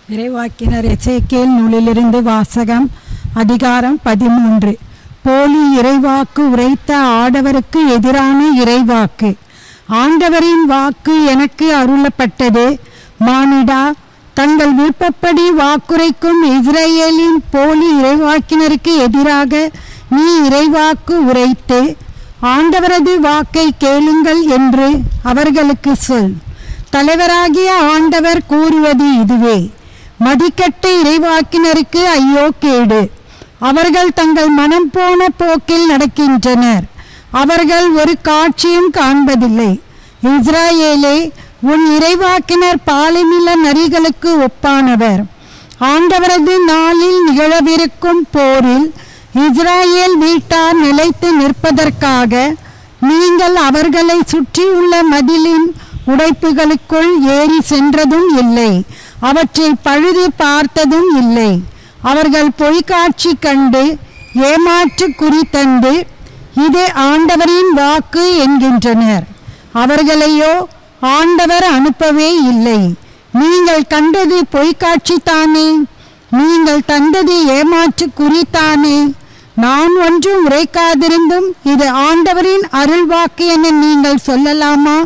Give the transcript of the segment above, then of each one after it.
இறைவாக்கினர் எசேக்கியேல் நூலிலிருந்து வாசகம் அதிகாரம் பதிமூன்று போலி இறைவாக்கு உரைத்த ஆடவருக்கு எதிரான இறைவாக்கு ஆண்டவரின் வாக்கு எனக்கு அருளப்பட்டது மானிடா தங்கள் விருப்பப்படி வாக்குரைக்கும் இஸ்ரேலின் போலி இறைவாக்கினருக்கு எதிராக நீ இறைவாக்கு உரைத்து ஆண்டவரது வாக்கை கேளுங்கள் என்று அவர்களுக்கு சொல் தலைவராகிய ஆண்டவர் கூறுவது இதுவே மதிக்கட்ட இறைவாக்கினருக்கு ஐயோ கேடு அவர்கள் தங்கள் மனம் போன போக்கில் நடக்கின்றனர் அவர்கள் ஒரு காட்சியும் காண்பதில்லை இஸ்ராயேலே உன் இறைவாக்கினர் பாலிமில நரிகளுக்கு ஒப்பானவர் ஆண்டவரது நாளில் நிகழவிருக்கும் போரில் இஸ்ராயேல் வீட்டார் நிலைத்து நிற்பதற்காக நீங்கள் அவர்களை சுற்றியுள்ள மதிலின் உடைப்புகளுக்குள் ஏறி சென்றதும் இல்லை அவற்றை பழுது பார்த்ததும் இல்லை அவர்கள் பொய்க்காட்சி கண்டு ஏமாற்று குறி தந்து இது ஆண்டவரின் வாக்கு என்கின்றனர் அவர்களையோ ஆண்டவர் அனுப்பவே இல்லை நீங்கள் கண்டது பொய்க்காட்சி தானே நீங்கள் தந்தது ஏமாற்று குறித்தானே நான் ஒன்றும் உரைக்காதிருந்தும் இது ஆண்டவரின் அருள்வாக்கு என நீங்கள் சொல்லலாமா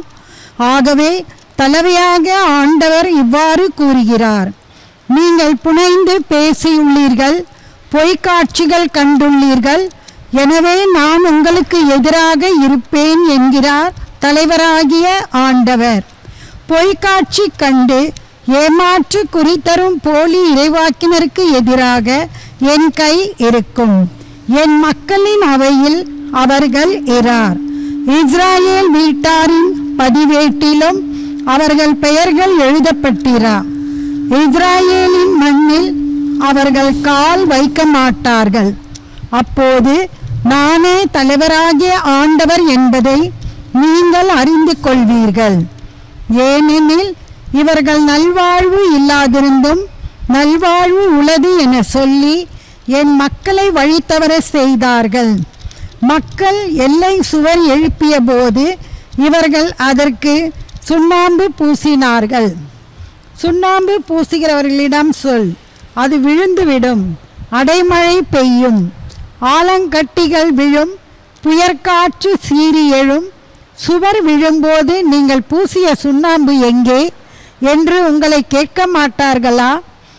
ஆகவே தலைவையாக ஆண்டவர் இவ்வாறு கூறுகிறார் நீங்கள் புனைந்து பேசியுள்ளீர்கள் பொய்க்காட்சிகள் கண்டுள்ளீர்கள் எனவே நான் உங்களுக்கு எதிராக இருப்பேன் என்கிறார் தலைவராகிய ஆண்டவர் பொய்க்காட்சி கண்டு ஏமாற்று குறித்தரும் போலி இறைவாக்கினருக்கு எதிராக என் கை இருக்கும் என் மக்களின் அவையில் அவர்கள் இரார் இஸ்ராயேல் வீட்டாரின் பதிவேட்டிலும் அவர்கள் பெயர்கள் எழுதப்பட்டிரா இஸ்ராயேலின் மண்ணில் அவர்கள் கால் வைக்க மாட்டார்கள் அப்போது நானே தலைவராகிய ஆண்டவர் என்பதை நீங்கள் அறிந்து கொள்வீர்கள் ஏனெனில் இவர்கள் நல்வாழ்வு இல்லாதிருந்தும் நல்வாழ்வு உள்ளது என சொல்லி என் மக்களை வழித்தவர செய்தார்கள் மக்கள் எல்லை சுவர் எழுப்பிய போது இவர்கள் அதற்கு சுண்ணாம்பு பூசினார்கள் சுண்ணாம்பு பூசுகிறவர்களிடம் சொல் அது விழுந்துவிடும் அடைமழை பெய்யும் ஆலங்கட்டிகள் விழும் புயற்காற்று சீறி எழும் சுவர் விழும்போது நீங்கள் பூசிய சுண்ணாம்பு எங்கே என்று உங்களை கேட்க மாட்டார்களா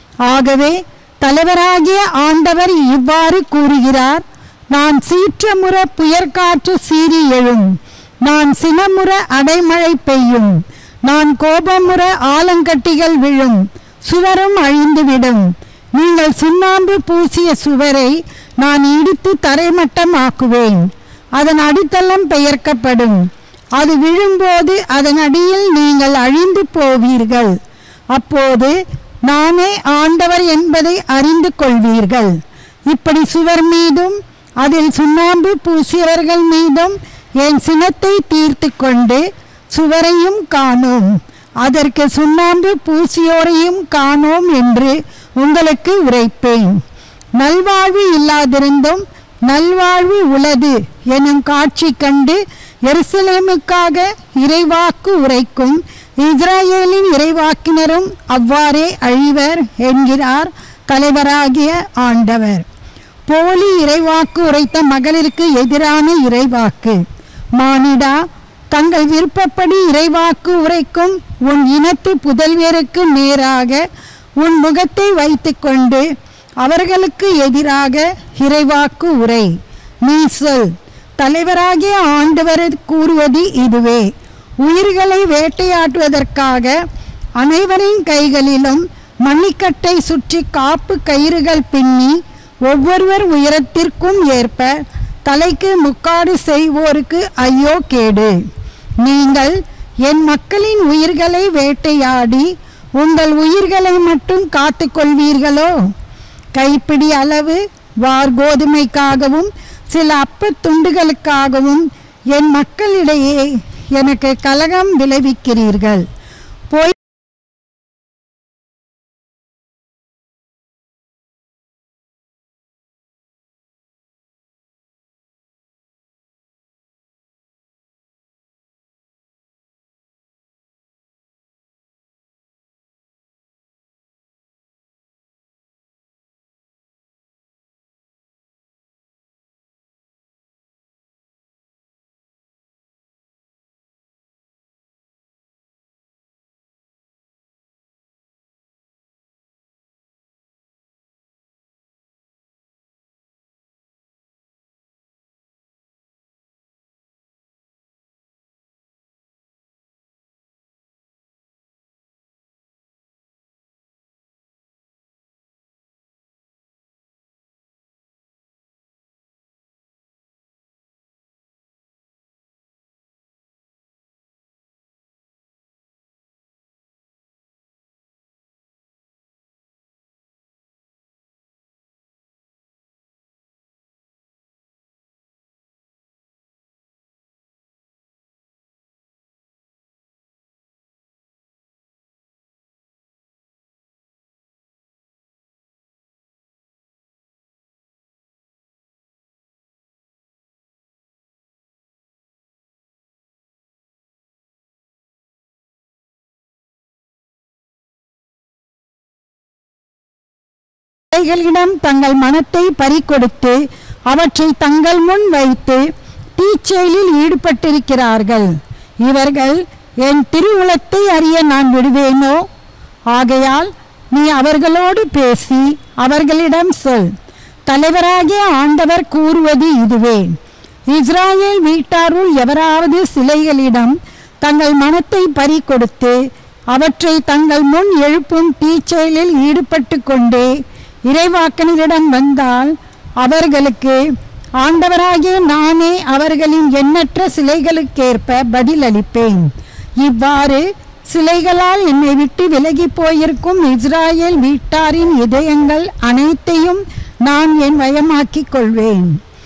ஆகவே தலைவராகிய ஆண்டவர் இவ்வாறு கூறுகிறார் நான் சீற்றமுற புயற்காற்று சீறி எழும் நான் சினமுற அடைமழை பெய்யும் நான் கோபமுற ஆலங்கட்டிகள் விழும் சுவரும் அழிந்துவிடும் நீங்கள் சுண்ணாம்பு பூசிய சுவரை நான் இடித்து தரைமட்டமாக்குவேன் அதன் அடித்தளம் பெயர்க்கப்படும் அது விழும்போது அதன் அடியில் நீங்கள் அழிந்து போவீர்கள் அப்போது நானே ஆண்டவர் என்பதை அறிந்து கொள்வீர்கள் இப்படி சுவர் மீதும் அதில் சுண்ணாம்பு பூசியவர்கள் மீதும் என் சினத்தை தீர்த்து கொண்டு சுவரையும் காணோம் அதற்கு சுண்ணாம்பு பூசியோரையும் காணோம் என்று உங்களுக்கு உரைப்பேன் நல்வாழ்வு இல்லாதிருந்தும் நல்வாழ்வு உளது எனும் காட்சி கண்டு எருசலேமுக்காக இறைவாக்கு உரைக்கும் இஸ்ராயேலின் இறைவாக்கினரும் அவ்வாறே அழிவர் என்கிறார் தலைவராகிய ஆண்டவர் போலி இறைவாக்கு உரைத்த மகளிருக்கு எதிரான இறைவாக்கு மானிடா தங்கள் விருப்பப்படி இறைவாக்கு உரைக்கும் உன் இனத்து புதல்வியருக்கு நேராக உன் முகத்தை வைத்துக்கொண்டு அவர்களுக்கு எதிராக இறைவாக்கு உரை நீ சொல் தலைவராகிய ஆண்டவர் கூறுவது இதுவே உயிர்களை வேட்டையாட்டுவதற்காக அனைவரின் கைகளிலும் மணிக்கட்டை சுற்றி காப்பு கயிறுகள் பின்னி ஒவ்வொருவர் உயரத்திற்கும் ஏற்ப தலைக்கு முக்காடு செய்வோருக்கு ஐயோ கேடு நீங்கள் என் மக்களின் உயிர்களை வேட்டையாடி உங்கள் உயிர்களை மட்டும் காத்து கொள்வீர்களோ கைப்பிடி அளவு வார் கோதுமைக்காகவும் சில அப்பத் துண்டுகளுக்காகவும் என் மக்களிடையே எனக்கு கலகம் விளைவிக்கிறீர்கள் போய் சிலைகளிடம் தங்கள் மனத்தை பறிகொடுத்து அவற்றை தங்கள் முன் வைத்து தீச்செயலில் ஈடுபட்டிருக்கிறார்கள் இவர்கள் என் திருவுளத்தை அறிய நான் விடுவேனோ ஆகையால் நீ அவர்களோடு பேசி அவர்களிடம் சொல் தலைவராகிய ஆண்டவர் கூறுவது இதுவே இஸ்ராயேல் வீட்டாருள் எவராவது சிலைகளிடம் தங்கள் மனத்தை பறிகொடுத்து அவற்றை தங்கள் முன் எழுப்பும் தீச்செயலில் ஈடுபட்டு கொண்டே இறைவாக்கனரிடம் வந்தால் அவர்களுக்கு ஆண்டவராகிய நானே அவர்களின் எண்ணற்ற சிலைகளுக்கேற்ப பதிலளிப்பேன் இவ்வாறு சிலைகளால் என்னை விட்டு விலகி போயிருக்கும் இஸ்ராயேல் வீட்டாரின் இதயங்கள் அனைத்தையும் நான் என் வயமாக்கிக் கொள்வேன்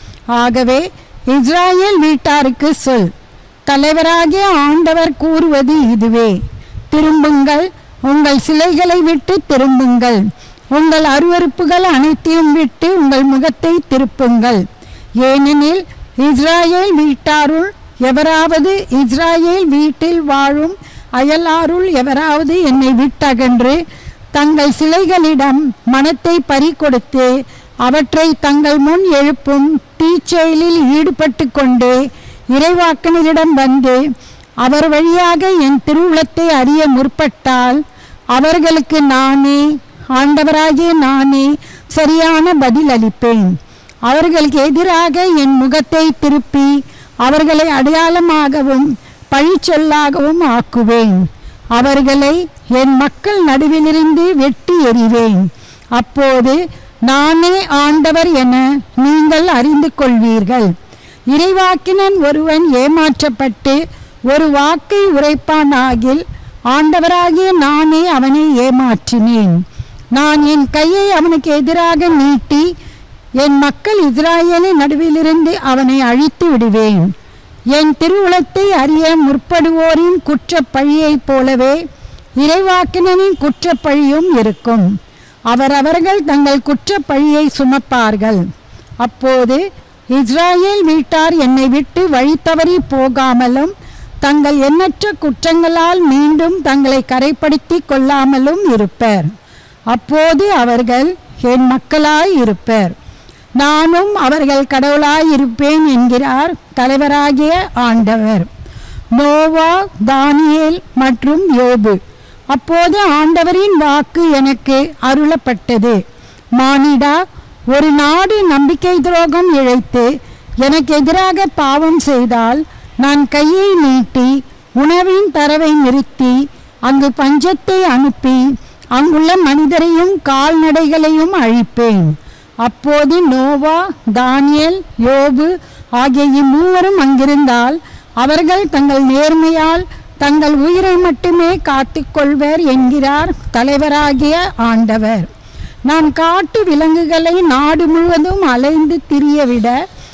ஆகவே இஸ்ராயேல் வீட்டாருக்கு சொல் தலைவராகிய ஆண்டவர் கூறுவது இதுவே திரும்புங்கள் உங்கள் சிலைகளை விட்டு திரும்புங்கள் உங்கள் அருவருப்புகள் அனைத்தையும் விட்டு உங்கள் முகத்தை திருப்புங்கள் ஏனெனில் இஸ்ராயேல் வீட்டாருள் எவராவது இஸ்ராயேல் வீட்டில் வாழும் அயலாருள் எவராவது என்னை விட்டகன்று தங்கள் சிலைகளிடம் மனத்தை பறிகொடுத்து அவற்றை தங்கள் முன் எழுப்பும் தீச்செயலில் ஈடுபட்டு கொண்டே இறைவாக்கனரிடம் வந்து அவர் வழியாக என் திருவுளத்தை அறிய முற்பட்டால் அவர்களுக்கு நானே ஆண்டவராகிய நானே சரியான பதில் அளிப்பேன் அவர்களுக்கு எதிராக என் முகத்தை திருப்பி அவர்களை அடையாளமாகவும் பழிச்சொல்லாகவும் ஆக்குவேன் அவர்களை என் மக்கள் நடுவிலிருந்து வெட்டி எறிவேன் அப்போது நானே ஆண்டவர் என நீங்கள் அறிந்து கொள்வீர்கள் இறைவாக்கினன் ஒருவன் ஏமாற்றப்பட்டு ஒரு வாக்கை உரைப்பானாகில் ஆண்டவராகிய நானே அவனை ஏமாற்றினேன் நான் என் கையை அவனுக்கு எதிராக நீட்டி என் மக்கள் இஸ்ராயேலின் நடுவிலிருந்து அவனை அழித்து விடுவேன் என் திருவுளத்தை அறிய முற்படுவோரின் குற்றப் பழியைப் போலவே இறைவாக்கினனின் குற்றப்பழியும் இருக்கும் அவரவர்கள் தங்கள் குற்றப் பழியை சுமப்பார்கள் அப்போது இஸ்ராயேல் வீட்டார் என்னை விட்டு வழி தவறி போகாமலும் தங்கள் எண்ணற்ற குற்றங்களால் மீண்டும் தங்களை கரைப்படுத்தி கொள்ளாமலும் இருப்பர் அப்போது அவர்கள் என் மக்களாய் இருப்பர் நானும் அவர்கள் கடவுளாய் இருப்பேன் என்கிறார் தலைவராகிய ஆண்டவர் நோவா தானியேல் மற்றும் யோபு அப்போது ஆண்டவரின் வாக்கு எனக்கு அருளப்பட்டது மானிடா ஒரு நாடு நம்பிக்கை துரோகம் இழைத்து எனக்கு எதிராக பாவம் செய்தால் நான் கையை நீட்டி உணவின் தரவை நிறுத்தி அங்கு பஞ்சத்தை அனுப்பி அங்குள்ள மனிதரையும் கால்நடைகளையும் அழிப்பேன் அப்போது நோவா தானியேல் யோபு ஆகிய இம்மூவரும் அங்கிருந்தால் அவர்கள் தங்கள் நேர்மையால் தங்கள் உயிரை மட்டுமே காத்துக்கொள்வர் என்கிறார் தலைவராகிய ஆண்டவர் நான் காட்டு விலங்குகளை நாடு முழுவதும் அலைந்து திரியவிட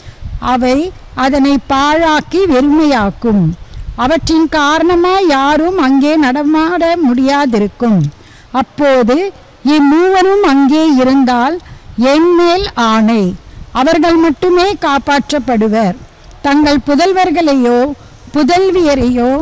அவை அதனை பாழாக்கி வெறுமையாக்கும் அவற்றின் காரணமாய் யாரும் அங்கே நடமாட முடியாதிருக்கும் அப்போது இம்மூவரும் அங்கே இருந்தால் என்மேல் ஆணை அவர்கள் மட்டுமே காப்பாற்றப்படுவர் தங்கள் புதல்வர்களையோ புதல்வியரையோ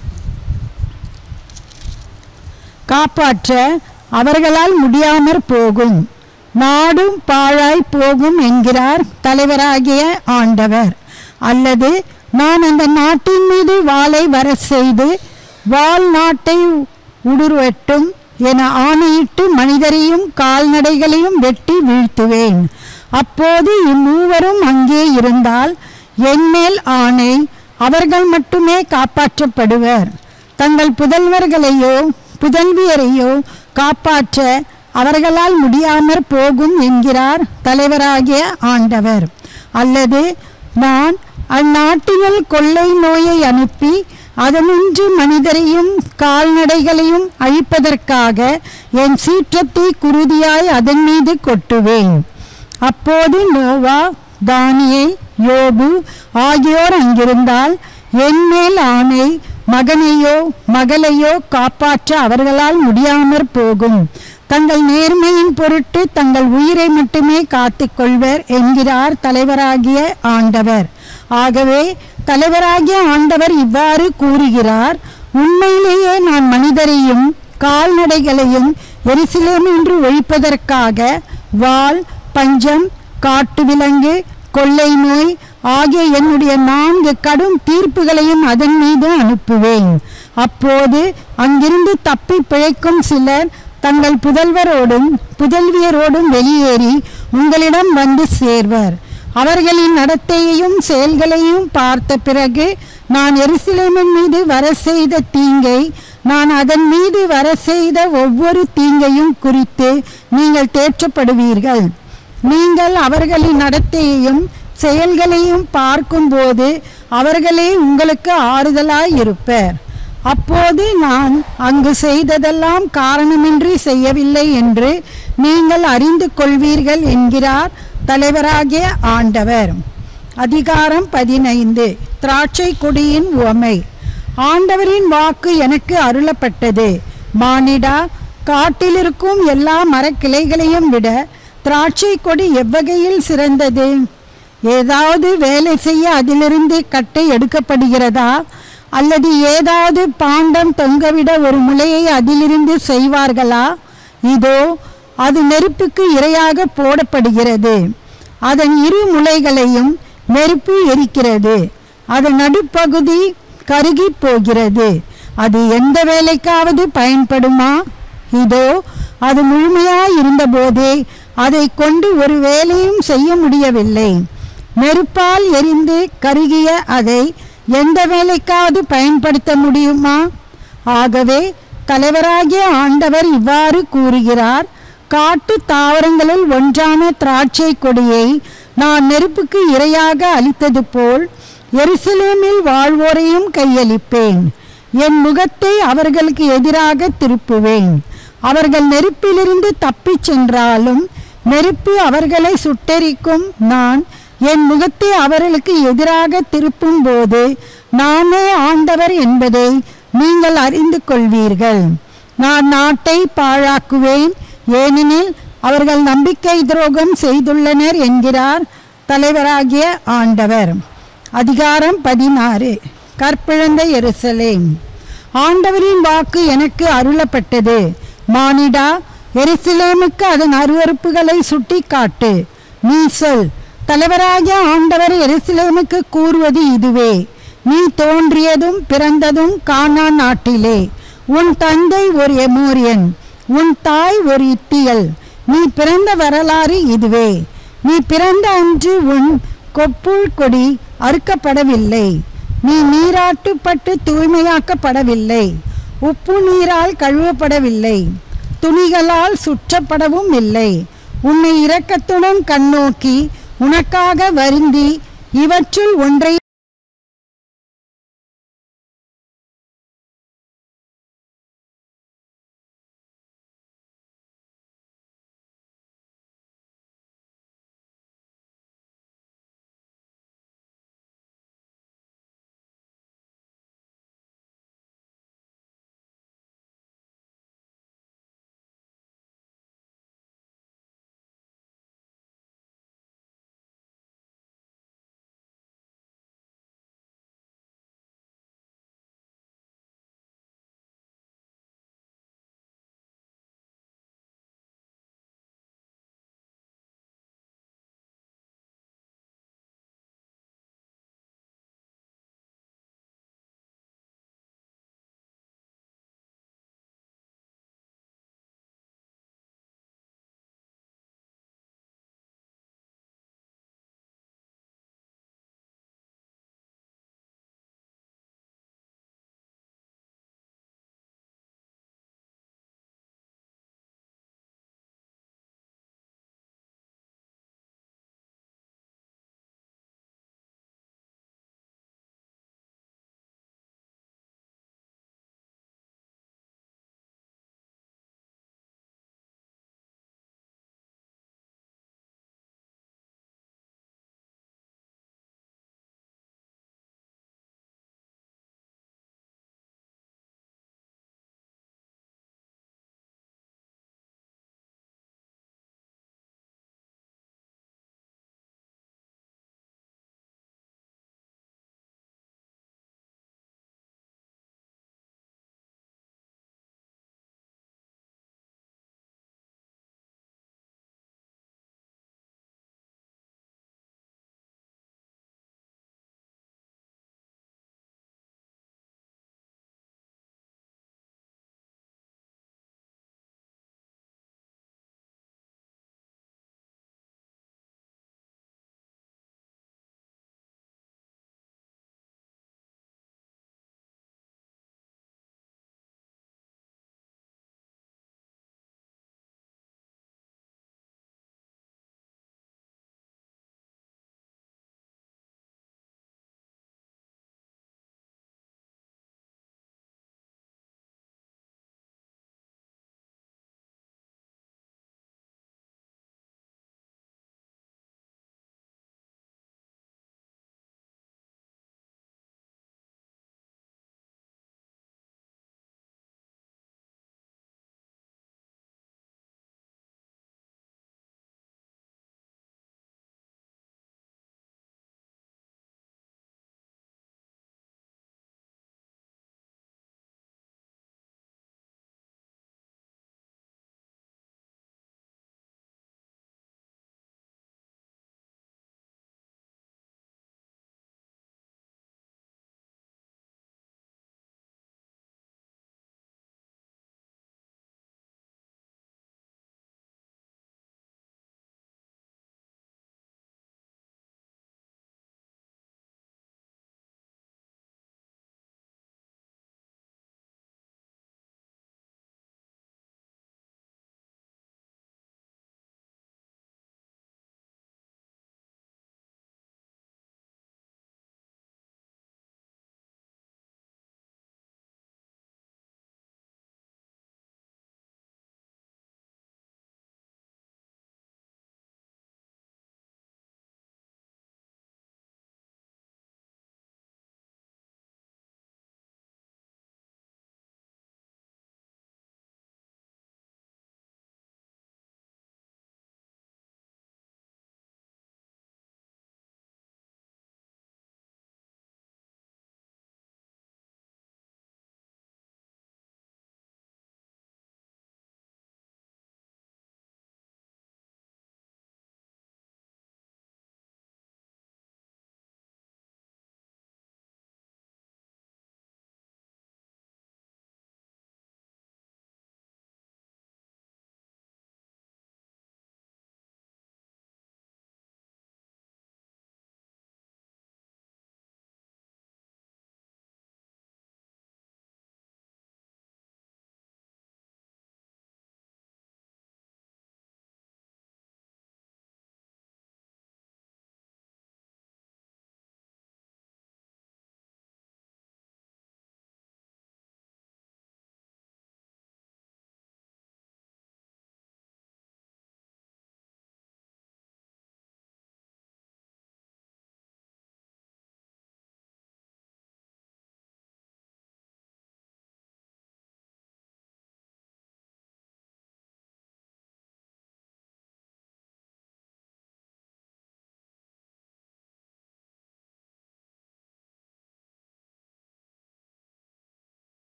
காப்பாற்ற அவர்களால் முடியாமற் போகும் நாடும் பாழாய் போகும் என்கிறார் தலைவராகிய ஆண்டவர் அல்லது நான் அந்த நாட்டின் மீது வாளை வர செய்து வாள் நாட்டை உடுருவட்டும் என ஆணையிட்டு மனிதரையும் கால்நடைகளையும் வெட்டி வீழ்த்துவேன் அப்போது இம்மூவரும் அங்கே இருந்தால் என்மேல் ஆணை அவர்கள் மட்டுமே காப்பாற்றப்படுவர் தங்கள் புதல்வர்களையோ புதல்வியரையோ காப்பாற்ற அவர்களால் முடியாமற் போகும் என்கிறார் தலைவராகிய ஆண்டவர் அல்லது நான் அந்நாட்டினுள் கொள்ளை நோயை அனுப்பி அதனின்று மனிதரையும் கால்நடைகளையும் அழிப்பதற்காக என் சீற்றத்தை குருதியாய் அதன் மீது கொட்டுவேன் அப்போது நோவா தானியே யோபு ஆகியோர் அங்கிருந்தால் என்மேல் ஆணை மகனையோ மகளையோ காப்பாற்ற அவர்களால் முடியாமற் போகும் தங்கள் நேர்மையின் பொருட்டு தங்கள் உயிரை மட்டுமே காத்துக்கொள்வர் என்கிறார் தலைவராகிய ஆண்டவர் ஆகவே தலைவராகிய ஆண்டவர் இவ்வாறு கூறுகிறார் உண்மையிலேயே நான் மனிதரையும் கால்நடைகளையும் எரிசிலேம் என்று ஒழிப்பதற்காக வாள் பஞ்சம் காட்டு விலங்கு கொள்ளை நோய் ஆகிய என்னுடைய நான்கு கடும் தீர்ப்புகளையும் அதன் மீது அனுப்புவேன் அப்போது அங்கிருந்து தப்பி பிழைக்கும் சிலர் தங்கள் புதல்வரோடும் புதல்வியரோடும் வெளியேறி உங்களிடம் வந்து சேர்வர் அவர்களின் நடத்தையையும் செயல்களையும் பார்த்த பிறகு நான் எருசலேமின் மீது வர செய்த தீங்கை நான் அதன் மீது வர செய்த ஒவ்வொரு தீங்கையும் குறித்து நீங்கள் தேற்றப்படுவீர்கள் நீங்கள் அவர்களின் நடத்தையையும் செயல்களையும் பார்க்கும்போது அவர்களே உங்களுக்கு ஆறுதலாய் இருப்பர் அப்போது நான் அங்கு செய்ததெல்லாம் காரணமின்றி செய்யவில்லை என்று நீங்கள் அறிந்து கொள்வீர்கள் என்கிறார் தலைவராகிய ஆண்டவர் அதிகாரம் பதினைந்து திராட்சை கொடியின் உவமை ஆண்டவரின் வாக்கு எனக்கு அருளப்பட்டது மானிடா காட்டிலிருக்கும் எல்லா மரக்கிளைகளையும் விட திராட்சை கொடி எவ்வகையில் சிறந்தது ஏதாவது வேலை செய்ய அதிலிருந்து கட்டை எடுக்கப்படுகிறதா அல்லது ஏதாவது பாண்டம் தொங்கவிட ஒரு முளையை அதிலிருந்து செய்வார்களா இதோ அது நெருப்புக்கு இரையாக போடப்படுகிறது அதன் இரு முளைகளையும் நெருப்பு எரிக்கிறது அதன் நடுப்பகுதி கருகி போகிறது அது எந்த வேலைக்காவது பயன்படுமா இதோ அது முழுமையாய் இருந்தபோதே அதை கொண்டு ஒரு வேலையும் செய்ய முடியவில்லை நெருப்பால் எரிந்து கருகிய அதை எந்த வேலைக்காவது பயன்படுத்த முடியுமா ஆகவே தலைவராகிய ஆண்டவர் இவ்வாறு கூறுகிறார் காட்டு தாவரங்களில் ஒன்றான திராட்சை கொடியை நான் நெருப்புக்கு இரையாக அளித்தது போல் எருசலேமில் வாழ்வோரையும் கையளிப்பேன் என் முகத்தை அவர்களுக்கு எதிராக திருப்புவேன் அவர்கள் நெருப்பிலிருந்து தப்பிச் சென்றாலும் நெருப்பு அவர்களை சுட்டெரிக்கும் நான் என் முகத்தை அவர்களுக்கு எதிராக திருப்பும் போது நானே ஆண்டவர் என்பதை நீங்கள் அறிந்து கொள்வீர்கள் நான் நாட்டை பாழாக்குவேன் ஏனெனில் அவர்கள் நம்பிக்கை துரோகம் செய்துள்ளனர் என்கிறார் தலைவராகிய ஆண்டவர் அதிகாரம் பதினாறு கற்பிழந்த எருசலேம் ஆண்டவரின் வாக்கு எனக்கு அருளப்பட்டது மானிடா எருசலேமுக்கு அதன் அருவறுப்புகளை சுட்டி காட்டு நீ சொல் தலைவராகிய ஆண்டவர் எருசலேமுக்கு கூறுவது இதுவே நீ தோன்றியதும் பிறந்ததும் கானா நாட்டிலே உன் தந்தை ஒரு எமோரியன் உன் தாய் ஒரு இத்தியல் நீ பிறந்த வரலாறு இதுவே நீ பிறந்த அன்று உன் கொப்புள் கொடி அறுக்கப்படவில்லை நீ நீராட்டுப்பட்டு தூய்மையாக்கப்படவில்லை உப்பு நீரால் கழுவப்படவில்லை துணிகளால் சுற்றப்படவும் இல்லை உன்னை இரக்கத்துடன் கண்ணோக்கி உனக்காக வருந்தி இவற்றுள் ஒன்றை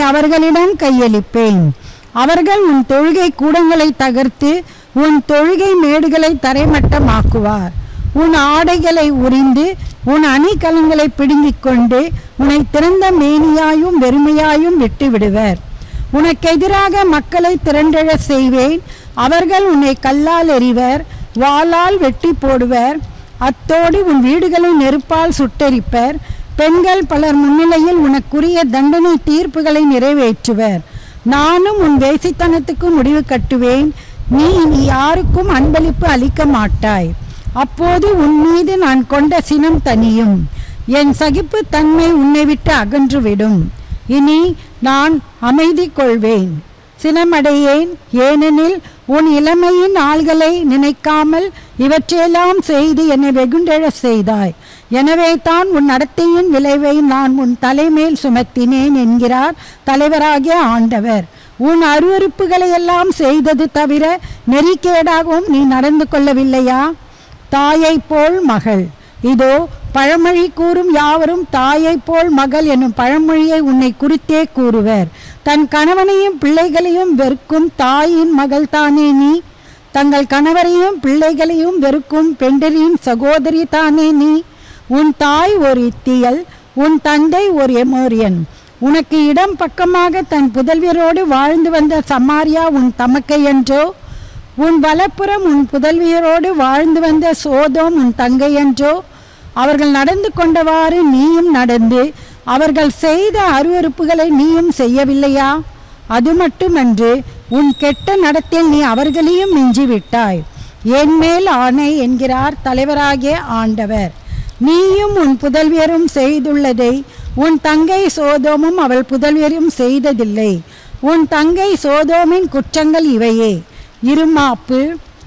அவர்களிடம் கையளிப்பேன் அவர்கள் உன் தொழுகை கூடங்களை தகர்த்து உன் தொழுகை மேடுகளை தரைமட்டமாக்குவார் உன் ஆடைகளை உரிந்து உன் அணிகலன்களை பிடுங்கிக் கொண்டு உன்னை திறந்த மேனியாயும் வெறுமையாயும் விட்டு விடுவர் உனக்கு எதிராக மக்களை திரண்டெழச் செய்வேன் அவர்கள் உன்னை கல்லால் எறிவர் வாளால் வெட்டி போடுவர் அத்தோடு உன் வீடுகளை நெருப்பால் சுட்டெரிப்பர் பெண்கள் பலர் முன்னிலையில் உனக்குரிய தண்டனை தீர்ப்புகளை நிறைவேற்றுவர் நானும் உன் வேசித்தனத்துக்கு முடிவு கட்டுவேன் நீ இனி யாருக்கும் அன்பளிப்பு அளிக்க மாட்டாய் அப்போது உன் மீது நான் கொண்ட சினம் தனியும் என் சகிப்பு தன்மை உன்னை விட்டு அகன்றுவிடும் இனி நான் அமைதி கொள்வேன் சினமடையேன் ஏனெனில் உன் இளமையின் ஆள்களை நினைக்காமல் இவற்றையெல்லாம் செய்து என்னை வெகுண்டெழச் செய்தாய் எனவே தான் உன் நடத்தையின் விளைவை நான் உன் தலைமேல் சுமத்தினேன் என்கிறார் தலைவராகிய ஆண்டவர் உன் அருவருப்புகளை எல்லாம் செய்தது தவிர நெறிக்கேடாகவும் நீ நடந்து கொள்ளவில்லையா தாயைப் போல் மகள் இதோ பழமொழி கூறும் யாவரும் தாயைப் போல் மகள் என்னும் பழமொழியை உன்னை குறித்தே கூறுவர் தன் கணவனையும் பிள்ளைகளையும் வெறுக்கும் தாயின் மகள் தானே நீ தங்கள் கணவரையும் பிள்ளைகளையும் வெறுக்கும் பெண்டரின் சகோதரி தானே நீ உன் தாய் ஒரு இத்தியல் உன் தந்தை ஒரு எமோரியன் உனக்கு இடம் பக்கமாக தன் புதல்வியரோடு வாழ்ந்து வந்த சமாரியா உன் தமக்கை என்றோ உன் வலப்புறம் உன் புதல்வியரோடு வாழ்ந்து வந்த சோதோம் உன் தங்கை என்றோ அவர்கள் நடந்து கொண்டவாறு நீயும் நடந்து அவர்கள் செய்த அருவருப்புகளை நீயும் செய்யவில்லையா அது மட்டுமன்று உன் கெட்ட நடத்தில் நீ அவர்களையும் மிஞ்சிவிட்டாய் என் மேல் ஆணை என்கிறார் தலைவராகிய ஆண்டவர் நீயும் உன் புதல்வியரும் செய்துள்ளதை உன் தங்கை சோதோமும் அவள் புதல்வியரும் செய்ததில்லை உன் தங்கை சோதோமின் குற்றங்கள் இவையே இருமாப்பு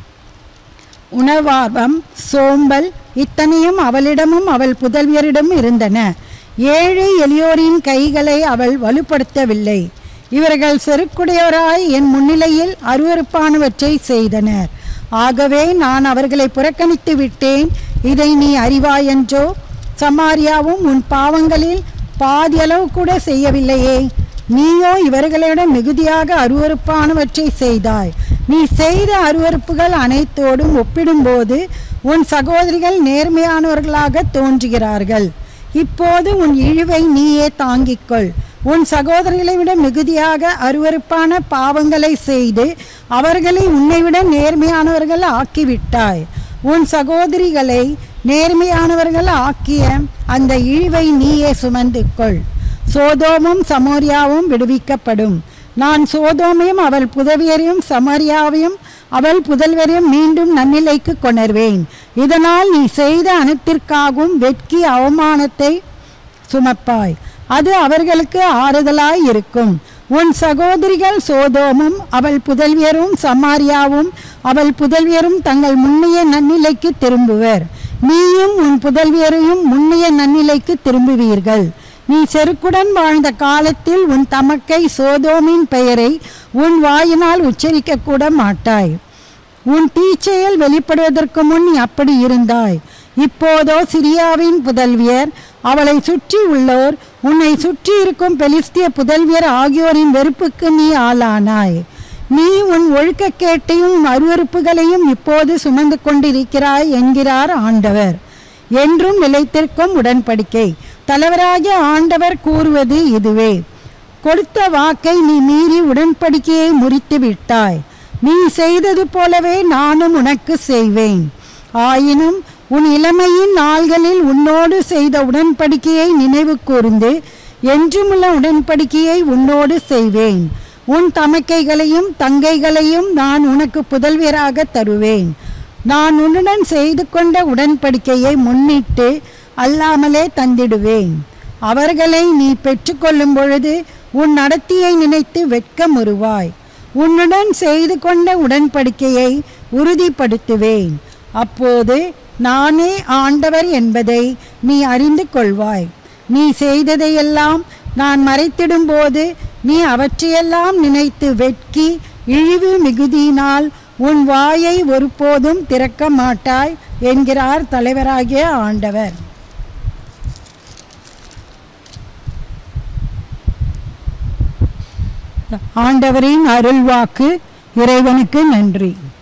உணவார்வம் சோம்பல் இத்தனையும் அவளிடமும் அவள் புதல்வியரிடம் இருந்தன ஏழை எளியோரின் கைகளை அவள் வலுப்படுத்தவில்லை இவர்கள் செருக்குடையோராய் என் முன்னிலையில் அருவருப்பானவற்றை செய்தனர் ஆகவே நான் அவர்களை புறக்கணித்து விட்டேன் இதை நீ அறிவாயென்றோ சமாரியாவும் உன் பாவங்களில் பாதியளவு கூட செய்யவில்லையே நீயோ இவர்களிடம் மிகுதியாக அருவருப்பானவற்றை செய்தாய் நீ செய்த அருவருப்புகள் அனைத்தோடும் ஒப்பிடும்போது உன் சகோதரிகள் நேர்மையானவர்களாக தோன்றுகிறார்கள் இப்போது உன் இழிவை நீயே தாங்கிக்கொள் உன் சகோதரிகளை விட மிகுதியாக அருவருப்பான பாவங்களை செய்து அவர்களை உன்னை விட நேர்மையானவர்கள் ஆக்கிவிட்டாய் உன் சகோதரிகளை நேர்மையானவர்கள் ஆக்கிய அந்த இழிவை நீயே சுமந்து கொள் சோதோமும் சமோரியாவும் விடுவிக்கப்படும் நான் சோதோமையும் அவள் புதவியரையும் சமரியாவையும் அவள் புதல்வரையும் மீண்டும் நன்னிலைக்கு கொணர்வேன் இதனால் நீ செய்த அனைத்திற்காகவும் வெட்கி அவமானத்தை சுமப்பாய் அது அவர்களுக்கு ஆறுதலாய் இருக்கும் உன் சகோதரிகள் சோதோமும் அவள் புதல்வியரும் சமாரியாவும் அவள் புதல்வியரும் தங்கள் முன்னைய நன்னிலைக்கு திரும்புவர் நீயும் உன் புதல்வியரையும் முன்னைய நன்னிலைக்கு திரும்புவீர்கள் நீ செருக்குடன் வாழ்ந்த காலத்தில் உன் தமக்கை சோதோமின் பெயரை உன் வாயினால் உச்சரிக்க கூட மாட்டாய் உன் தீச்செயல் வெளிப்படுவதற்கு முன் நீ அப்படி இருந்தாய் இப்போதோ சிரியாவின் புதல்வியர் அவளை சுற்றி உள்ளோர் உன்னை சுற்றி இருக்கும் பெலிஸ்திய புதல்வியர் ஆகியோரின் வெறுப்புக்கு நீ ஆளானாய் நீ உன் ஒழுக்கக்கேட்டையும் அருவருப்புகளையும் இப்போது சுமந்து கொண்டிருக்கிறாய் என்கிறார் ஆண்டவர் என்றும் நிலைத்திருக்கும் உடன்படிக்கை தலைவராகிய ஆண்டவர் கூறுவது இதுவே கொடுத்த வாக்கை நீ மீறி உடன்படிக்கையை முறித்து விட்டாய் நீ செய்தது போலவே நானும் உனக்கு செய்வேன் ஆயினும் உன் இளமையின் நாள்களில் உன்னோடு செய்த உடன்படிக்கையை நினைவு கூர்ந்து என்றுமுள்ள உடன்படிக்கையை உன்னோடு செய்வேன் உன் தமக்கைகளையும் தங்கைகளையும் நான் உனக்கு புதல்வியராக தருவேன் நான் உன்னுடன் செய்து கொண்ட உடன்படிக்கையை முன்னிட்டு அல்லாமலே தந்திடுவேன் அவர்களை நீ பெற்றுக்கொள்ளும் பொழுது உன் நடத்தியை நினைத்து வெட்கமுறுவாய் உன்னுடன் செய்து கொண்ட உடன்படிக்கையை உறுதிப்படுத்துவேன் அப்போது நானே ஆண்டவர் என்பதை நீ அறிந்து கொள்வாய் நீ செய்ததையெல்லாம் நான் மறைத்திடும்போது நீ அவற்றையெல்லாம் நினைத்து வெட்கி இழிவு மிகுதியினால் உன் வாயை ஒருபோதும் திறக்க மாட்டாய் என்கிறார் தலைவராகிய ஆண்டவர் ஆண்டவரின் அருள்வாக்கு இறைவனுக்கு நன்றி